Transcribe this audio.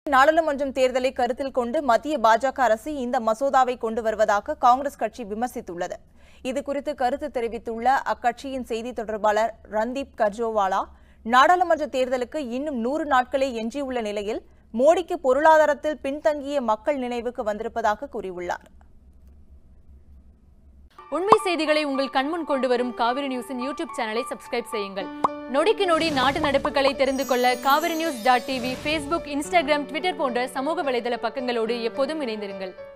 நாடாளுமன்றம் தேர்தலை கருத்தில் கொண்டு மத்திய பாஜக அரசு இந்த மசோதாவை கொண்டு வருவதாக காங்கிரஸ் கட்சி விமர்சித்துள்ளது இதுகுறித்து கருத்து தெரிவித்துள்ள அக்கட்சியின் செய்தி தொடர்பாளர் ரந்தீப் கர்ஜோவாலா நாடாளுமன்ற தேர்தலுக்கு இன்னும் நூறு நாட்களே எஞ்சியுள்ள நிலையில் மோடிக்கு பொருளாதாரத்தில் பின்தங்கிய மக்கள் நினைவுக்கு வந்திருப்பதாக கூறியுள்ளார் உண்மை செய்திகளை உங்கள் கண்முன் கொண்டு வரும் காவிரி நியூஸின் யூடியூப் சேனலை சப்ஸ்கிரைப் செய்யுங்கள் நொடிக்கு நொடி நாட்டு நடப்புகளை தெரிந்து கொள்ள Kaveri news dot TV Facebook Instagram Twitter போன்ற சமூக வலைதள பக்கங்களோடு எப்போதும் இணைந்திருங்கள்